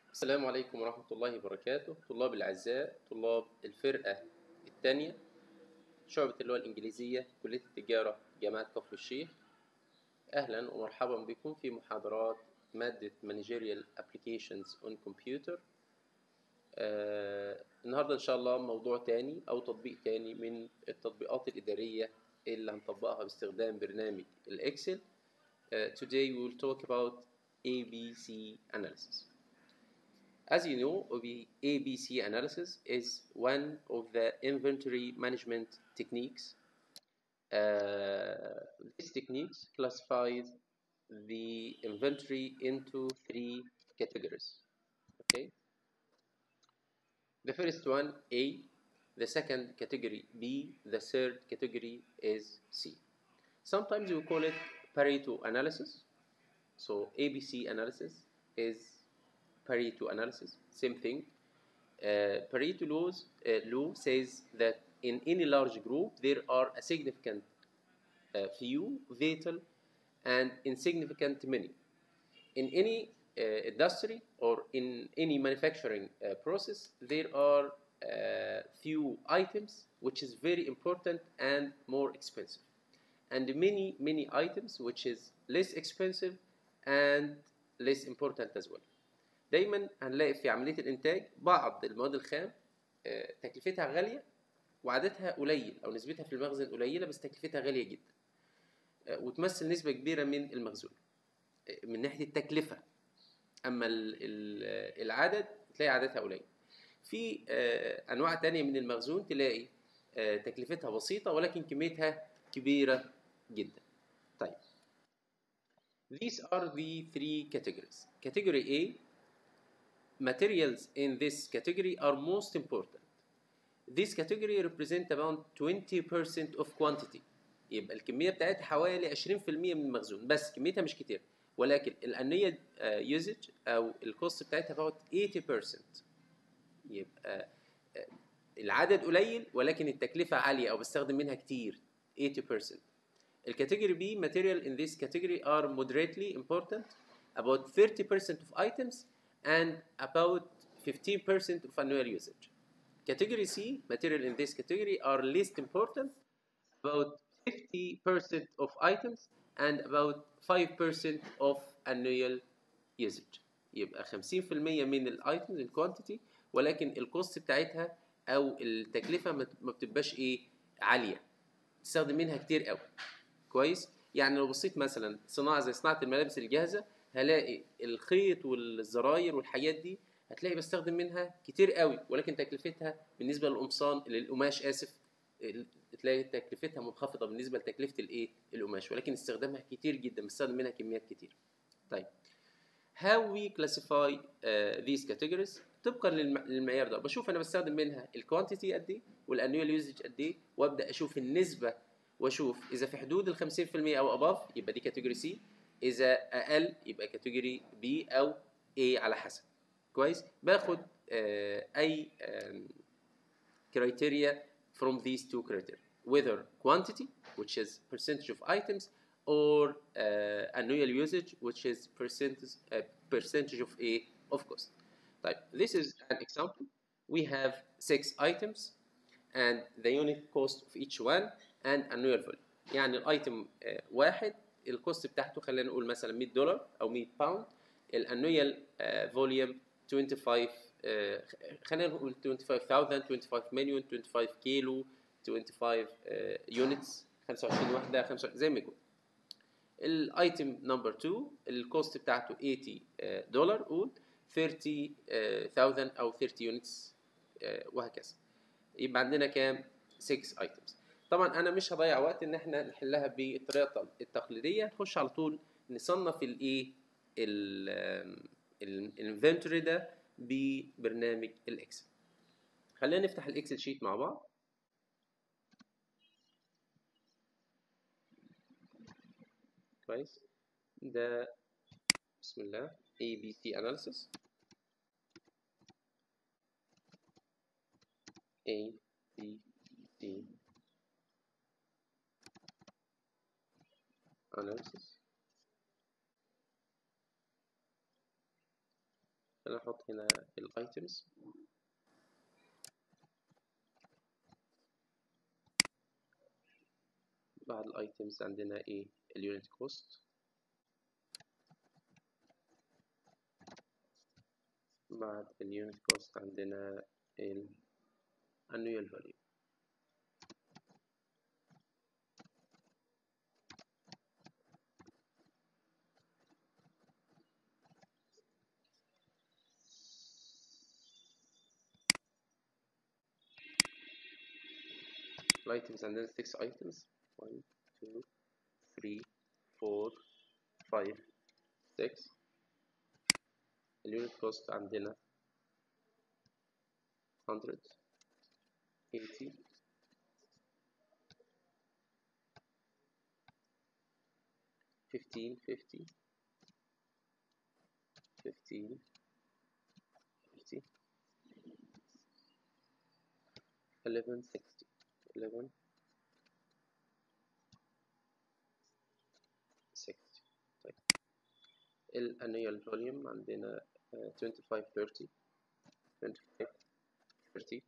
السلام عليكم ورحمة الله وبركاته طلاب الأعزاء طلاب الفرقة الثانية شعبة اللغة الإنجليزية كلية التجارة جامعة كفر الشيخ أهلا ومرحبا بكم في محاضرات مادة Managerial Applications on Computer آه النهاردة إن شاء الله موضوع تاني أو تطبيق تاني من التطبيقات الإدارية اللي هنطبقها باستخدام برنامج الإكسل uh, Today we will talk about ABC analysis As you know, ABC analysis is one of the inventory management techniques. Uh, this technique classifies the inventory into three categories. Okay. The first one A, the second category B, the third category is C. Sometimes we call it Pareto analysis. So ABC analysis is Pareto analysis, same thing. Uh, Pareto laws, uh, law says that in any large group there are a significant uh, few, vital, and insignificant many. In any uh, industry or in any manufacturing uh, process, there are uh, few items which is very important and more expensive, and many many items which is less expensive and less important as well. دايما هنلاقي في عمليه الانتاج بعض المواد الخام تكلفتها غاليه وعددها قليل او نسبتها في المخزن قليله بس تكلفتها غاليه جدا وتمثل نسبه كبيره من المخزون من ناحيه التكلفه اما العدد تلاقي عددها قليل في انواع تانية من المخزون تلاقي تكلفتها بسيطه ولكن كميتها كبيره جدا طيب These are the three categories. Category A materials in this category are most important. This category represent about 20% of quantity. يبقى الكمية بتاعتها حوالي 20% من المخزون بس كميتها مش كتير ولكن الأنية usage أو الكوست بتاعتها about 80% يبقى العدد قليل ولكن التكلفة عالية أو بستخدم منها كتير 80% الكاتيجوري B material in this category are moderately important about 30% of items and about 15% of annual usage. Category C, material in this category are least important, about 50% of items and about 5% of annual usage. يبقى 50% من الايتمز الكوانتيتي ولكن الكوست بتاعتها او التكلفه ما بتبقاش ايه عاليه تستخدم منها كتير قوي كويس يعني لو بصيت مثلا صناعه زي صناعه الملابس الجاهزه هلاقي الخيط والزراير والحاجات دي هتلاقي بستخدم منها كتير قوي ولكن تكلفتها بالنسبه للقمصان للقماش اسف تلاقي تكلفتها منخفضه بالنسبه لتكلفه الايه القماش ولكن استخدامها كتير جدا بستخدم منها كميات كتير طيب how we classify uh, these categories طبقا للمعيار ده بشوف انا بستخدم منها الكوانتيتي قد ايه والانيوال يوزج قد ايه وابدا اشوف النسبه واشوف اذا في حدود ال 50% او اباف يبقى دي كاتيجوري سي اذا اقل يبقى كاتيجوري بي او اي على حسب كويس باخد آه اي كرايتيريا from these two criteria whether quantity which is percentage of items or uh, annual usage which is percentage uh, percentage of a of cost طيب this is an example we have six items and the unit cost of each one and annual value يعني الايتم uh, واحد الكوست بتاعته خلينا نقول مثلا 100 دولار او 100 باوند الانويال فوليوم 25 خلينا نقول 25000 25 مليون 25 كيلو 25 يونتس 25 وحده 25 زي ما يكون الايتم نمبر 2 الكوست بتاعته 80 دولار قول 30000 او 30 يونتس وهكذا يبقى عندنا كام 6 ايتمز طبعا انا مش هضيع وقت ان احنا نحلها بالطريقه التقليديه نخش على طول نصنف الايه الانفنتوري ده ببرنامج الاكسل خلينا نفتح الاكسل شيت مع بعض كويس ده بسم الله ABC analysis A B C analysis خلينا نحط هنا الايتمز بعد الايتمز عندنا ايه اليونت كوست بعد اليونت كوست عندنا ال annual value items عندنا 6 items 1 2 3 4 5 6 اليونت كوست عندنا 100 80 15 50 15 50 11 60 11 60 طيب الانيال فوليوم عندنا uh, 25 30 25 30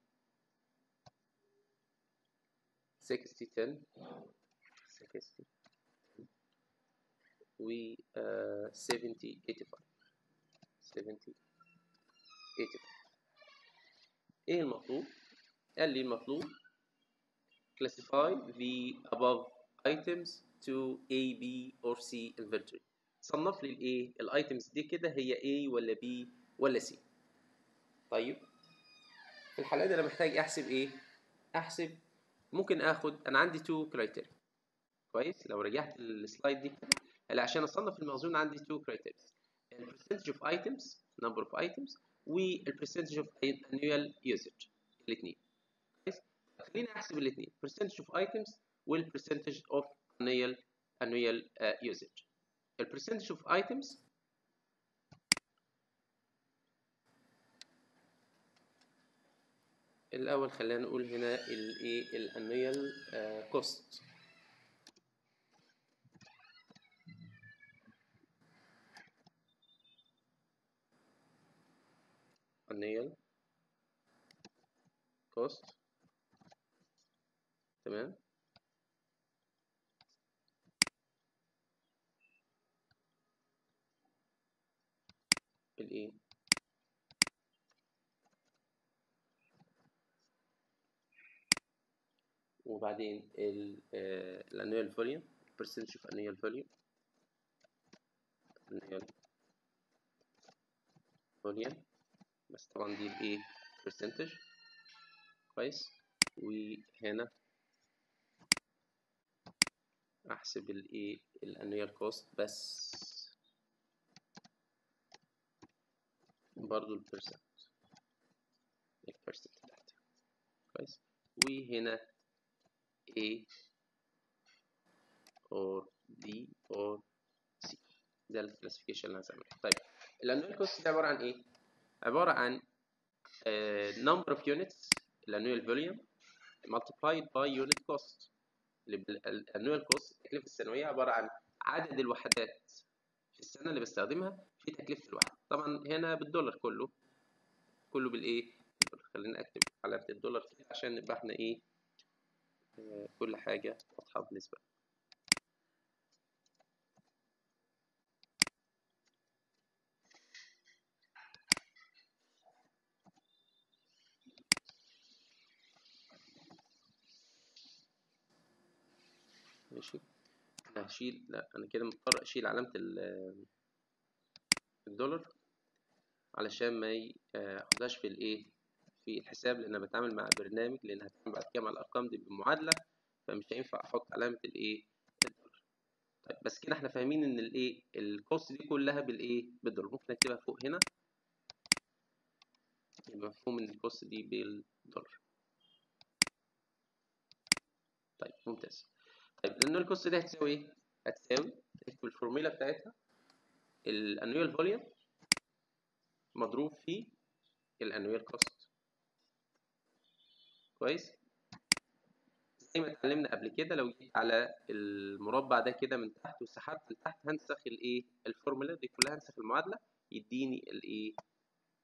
60 10 60 و uh, 70 85 70 85 ايه المطلوب؟ قال لي المطلوب classify the above items to A, B or C inventory صنف لي الايه الايتمز دي كده هي A ولا B ولا C طيب في الحالة دي انا محتاج احسب ايه احسب ممكن اخد انا عندي تو كرايتيريا كويس لو رجعت السلايد دي كده هلا عشان اصنف المخزون عندي تو كرايتيريا البرسنتج اوف ايتمز نمبر اوف ايتمز والبرسنتج اوف annual usage الاثنين كويس خليني احسب الاثنين percentage of items والpercentage of annual annual uh, usage البرسنتج اوف items الاول خلينا نقول هنا الايه الانويال كوست annual cost تمام الايه وبعدين الانويال فوليوم percentage of annual volume annual volume بس طبعا دي الايه percentage كويس وهنا احسب الايه الانويال كوست بس برضو البرسنت البرسنت بتاعتها كويس وهنا A or D or C ده الكلاسيفيكيشن اللي هنعمله طيب الانويال كوست ده عباره عن ايه عباره عن uh, number of units الانويال فوليوم multiplied by unit cost الانويال كوست التكلفه السنويه عباره عن عدد الوحدات في السنه اللي بستخدمها في تكلفه الوحده طبعا هنا بالدولار كله كله بالايه خلينا اكتب علامه الدولار كده عشان نبقى احنا ايه آه كل حاجه واضحه بالنسبه ماشي انا هشيل لا انا كده مضطر اشيل علامة الدولار علشان ما ياخدهاش في الايه في الحساب لان انا بتعامل مع برنامج لان هتعمل بعد كده مع الارقام دي بمعادلة فمش هينفع احط علامة الايه الدولار طيب بس كده احنا فاهمين ان الايه الكوست دي كلها بالايه بالدولار ممكن اكتبها فوق هنا يبقى مفهوم ان الكوست دي بالدولار طيب ممتاز طيب الانوال كوست دي هتساوي ايه؟ هتساوي اكتب الفورميلا بتاعتها الانوال فوليوم مضروب في الانوال كوست كويس زي ما اتعلمنا قبل كده لو جيت على المربع ده كده من تحت وسحبت لتحت هنسخ الايه الفورمولا دي كلها هنسخ المعادله يديني الايه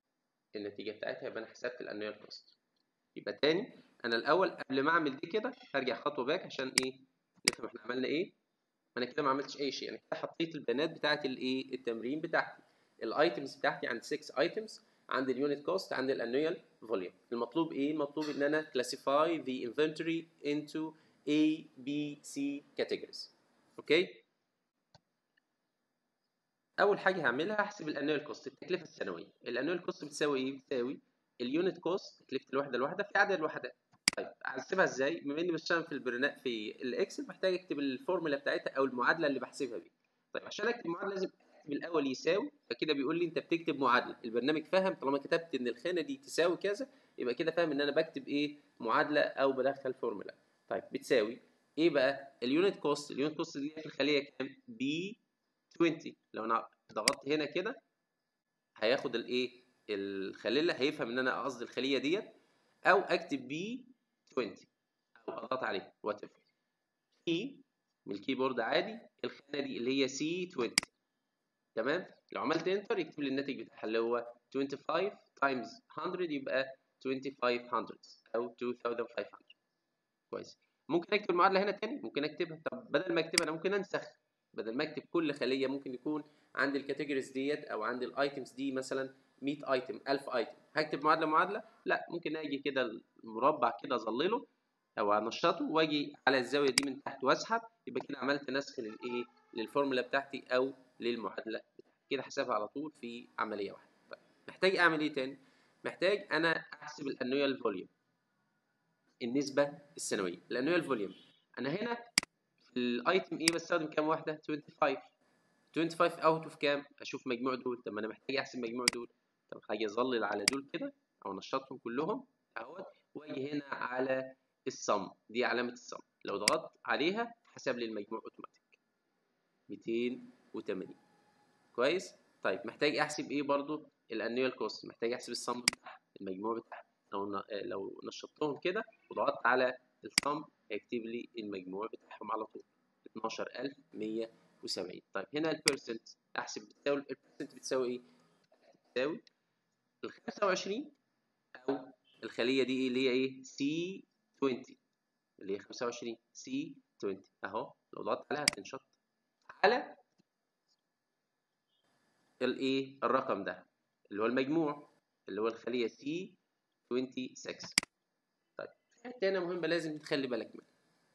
النتيجه بتاعتها يبقى انا حسبت الانويال كوست يبقى تاني انا الاول قبل ما اعمل دي كده هرجع خطوه باك عشان ايه نفهم احنا عملنا ايه انا كده ما عملتش اي شيء انا كده حطيت البيانات بتاعت الايه التمرين بتاعتي الايتمز بتاعتي عند 6 ايتمز عند اليونت كوست عند الانويال فوليوم المطلوب ايه المطلوب ان انا classify the inventory into A B C categories اوكي اول حاجه هعملها هحسب الانويال كوست التكلفه السنويه الانويال كوست بتساوي ايه بتساوي اليونت كوست تكلفه الوحده الواحده في عدد الوحدات طيب احسبها ازاي بما اني بشتغل في البرنامج في الاكسل محتاج اكتب الفورمولا بتاعتها او المعادله اللي بحسبها بيها طيب عشان اكتب معادله لازم اكتب الاول يساوي فكده بيقول لي انت بتكتب معادله البرنامج فاهم طالما كتبت ان الخانه دي تساوي كذا يبقى كده فاهم ان انا بكتب ايه معادله او بدخل فورمولا طيب بتساوي ايه بقى اليونت كوست اليونت كوست دي في الخليه كام بي 20 لو انا ضغطت هنا كده هياخد الايه الخليه هيفهم ان انا قصدي الخليه ديت او اكتب بي 20 او اضغط عليه وات ايفر في من الكيبورد عادي الخانه دي اللي هي سي 20 تمام لو عملت انتر يكتب لي الناتج بتاعها اللي هو 25 تايمز 100 يبقى 2500 او 2500 كويس ممكن اكتب المعادله هنا تاني ممكن اكتبها طب بدل ما اكتبها انا ممكن انسخ بدل ما اكتب كل خليه ممكن يكون عندي الكاتيجوريز ديت او عندي الايتمز دي مثلا 100 ايتم 1000 ايتم هكتب معادله معادله لا ممكن اجي كده المربع كده اظلله او انشطه واجي على الزاويه دي من تحت واسحب يبقى كده عملت نسخ للايه للفورمولا بتاعتي او للمعادله بتاعتي كده حسابها على طول في عمليه واحده طيب محتاج اعمل ايه تاني محتاج انا احسب الانويال فوليوم النسبه السنويه الانويال فوليوم انا هنا في الايتم ايه بستخدم كام واحده 25 25 اوت اوف كام اشوف مجموع دول طب ما انا محتاج احسب مجموع دول طب هاجي اظلل على دول كده او انشطهم كلهم اهوت واجي هنا على الصم دي علامه الصم لو ضغطت عليها حسب لي المجموع اوتوماتيك 280 كويس طيب محتاج احسب ايه برضو الانويال كوست محتاج احسب الصم بتاعها المجموع بتاعها لو لو نشطتهم كده وضغطت على الصم هيكتب لي المجموع بتاعهم على طول 12170 طيب هنا البيرسنت احسب بتساوي البيرسنت بتساوي ايه بتساوي ال 25 او الخليه دي ايه اللي هي ايه سي 20 اللي هي 25 سي 20 اهو لو ضغطت عليها هتنشط على الايه الرقم ده اللي هو المجموع اللي هو الخليه سي 26 طيب في حته هنا مهمه لازم تخلي بالك منها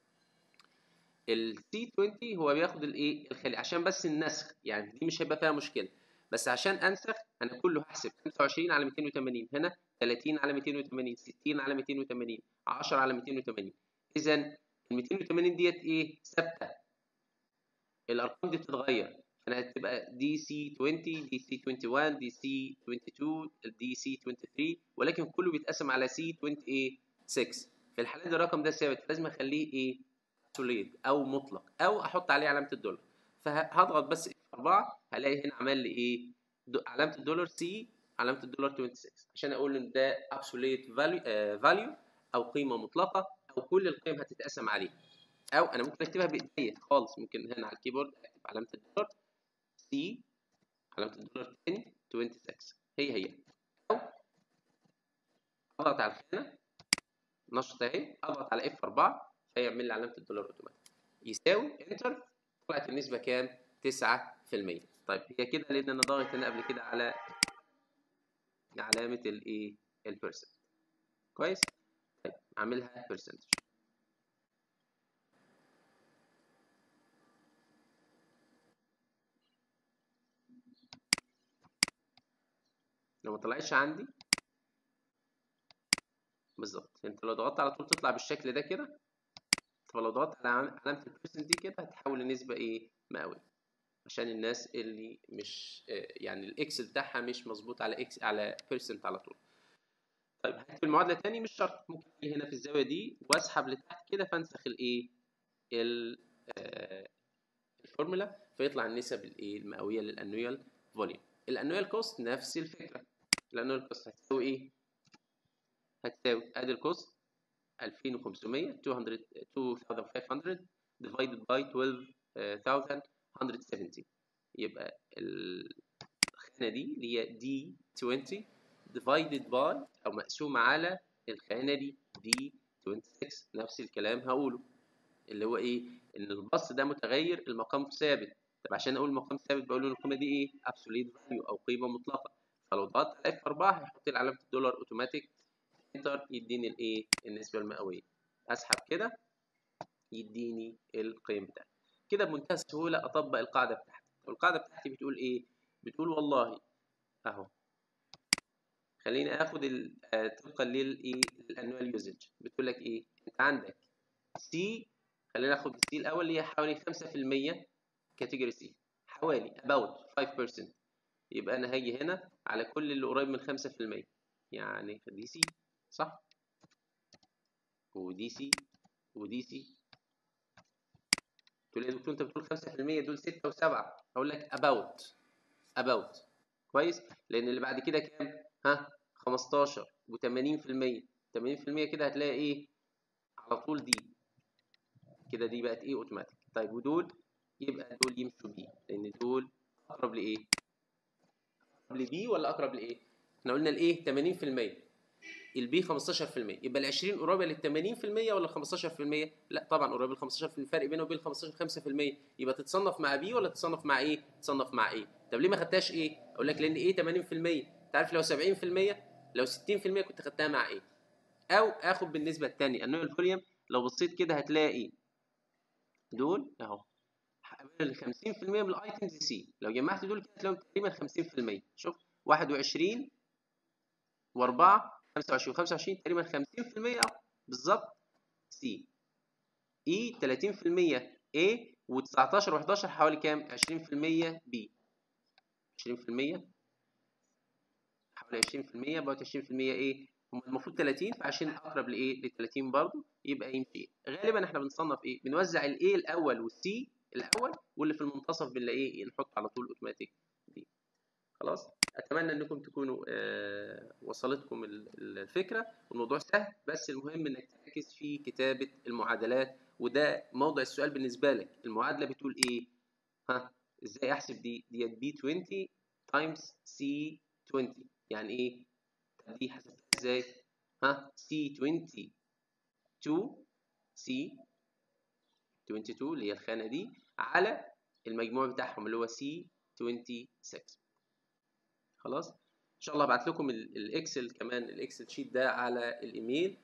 السي 20 هو بياخد الايه الخليه عشان بس النسخ يعني دي مش هيبقى فيها مشكله بس عشان انسخ انا كله هحسب 25 على 280 هنا 30 على 280 60 على 280 10 على 280 اذا ال 280 ديت ايه ثابته الارقام دي بتتغير فانا هتبقى دي سي 20 دي سي 21 دي سي 22 دي سي 23 ولكن كله بيتقسم على سي 26 في الحاله دي الرقم ده ثابت لازم اخليه ايه سوليد او مطلق او احط عليه علامه الدولار فهضغط بس في 4 هلاقي هنا عمل لي ايه علامه الدولار سي علامه الدولار 26 عشان اقول ان ده ابسوليت فاليو او قيمه مطلقه او كل القيم هتتقسم عليه او انا ممكن اكتبها بايديا خالص ممكن هنا على الكيبورد اكتب علامه الدولار سي علامه الدولار تاني 26 هي هي او اضغط على الخانه نشط اهي اضغط على اف 4 فيعمل لي علامه الدولار اوتوماتيك يساوي انتر طلعت النسبه كام 9% طيب هي كده لان انا ضاغط هنا قبل كده على علامه الايه البيرسنت كويس طيب اعملها برسنتج لو ما طلعتش عندي بالظبط انت لو ضغطت على طول تطلع بالشكل ده كده فلو ضغطت على علامه البيرسنت دي كده هتحول لنسبه ايه مئويه عشان الناس اللي مش يعني الاكسل بتاعها مش مظبوط على اكس على بيرسنت على طول طيب هكتب المعادله تاني مش شرط ممكن اجي هنا في الزاويه دي واسحب لتحت كده فانسخ الايه الفورمولا فيطلع النسب الايه المئويه للانويال فوليوم الانويال كوست نفس الفكره الانويال كوست هتساوي ايه هتساوي ادي الكوست 2500 200 2500 divided by 12170 يبقى الخانه دي اللي هي دي 20 divided by او مقسومه على الخانه دي دي 26 نفس الكلام هقوله اللي هو ايه ان البسط ده متغير المقام ثابت طب عشان اقول المقام ثابت بقول له القيمه دي ايه absolute value او قيمه مطلقه فلو ضغطت على اف 4 هيحط لي علامه الدولار اوتوماتيك انتر يديني الايه النسبه المئويه اسحب كده يديني القيم بتاعتي كده بمنتهى السهوله اطبق القاعده بتاعتي والقاعده بتاعتي بتقول ايه بتقول والله اهو خليني اخد طبقا للايه الانوال يوزج بتقول لك ايه انت عندك سي خلينا ناخد السي الاول اللي هي حوالي 5% كاتيجوري سي حوالي about 5% يبقى انا هاجي هنا على كل اللي قريب من 5% يعني دي سي صح ودي سي ودي سي تقول لي يا دكتور انت بتقول 5% دول 6 و7 اقول لك about about كويس لان اللي بعد كده كام ها 15 و80% 80% كده هتلاقي ايه على طول دي كده دي بقت ايه اوتوماتيك طيب ودول يبقى دول يمشوا بي لان دول اقرب لايه اقرب لبي ولا اقرب لايه احنا قلنا الايه 80% البي 15% يبقى ال 20 قريبه لل 80% ولا 15% لا طبعا قريبه ل 15% الفرق بينه وبين ال 15 5% يبقى تتصنف مع بي ولا تتصنف مع ايه تتصنف مع ايه طب ليه ما خدتهاش ايه اقول لك لان ايه 80% انت عارف لو 70% لو 60% كنت خدتها مع ايه او اخد بالنسبه الثانيه النوع الفوليوم لو بصيت كده هتلاقي دول اهو ال 50% من الايتمز سي لو جمعت دول كده هتلاقيهم تقريبا 50% شوف 21 و4 25 25 تقريبا 50% اهو بالظبط سي اي 30% A و19 و11 حوالي كام 20% B 20% حوالي 20% بقت 20% ايه هم المفروض 30 فعشان اقرب لايه ل 30 برضه يبقى يمشي غالبا احنا بنصنف ايه بنوزع الايه الاول والسي الاول واللي في المنتصف بنلاقيه نحط على طول اوتوماتيك دي خلاص اتمنى انكم تكونوا آه وصلتكم الفكره والموضوع سهل بس المهم انك تركز في كتابه المعادلات وده موضع السؤال بالنسبه لك المعادله بتقول ايه ها ازاي احسب دي ديت بي 20 تايمز سي 20 يعني ايه طب دي حسبتها ازاي ها سي 22 سي 22 اللي هي الخانه دي على المجموع بتاعهم اللي هو سي 26 خلاص ان شاء الله ابعت لكم الاكسل كمان الاكسل شيت ده على الايميل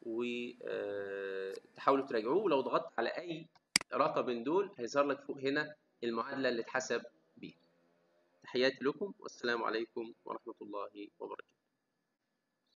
وتحاولوا تراجعوه ولو ضغطت على اي رقم من دول هيظهر لك فوق هنا المعادله اللي اتحسب بيها تحياتي لكم والسلام عليكم ورحمه الله وبركاته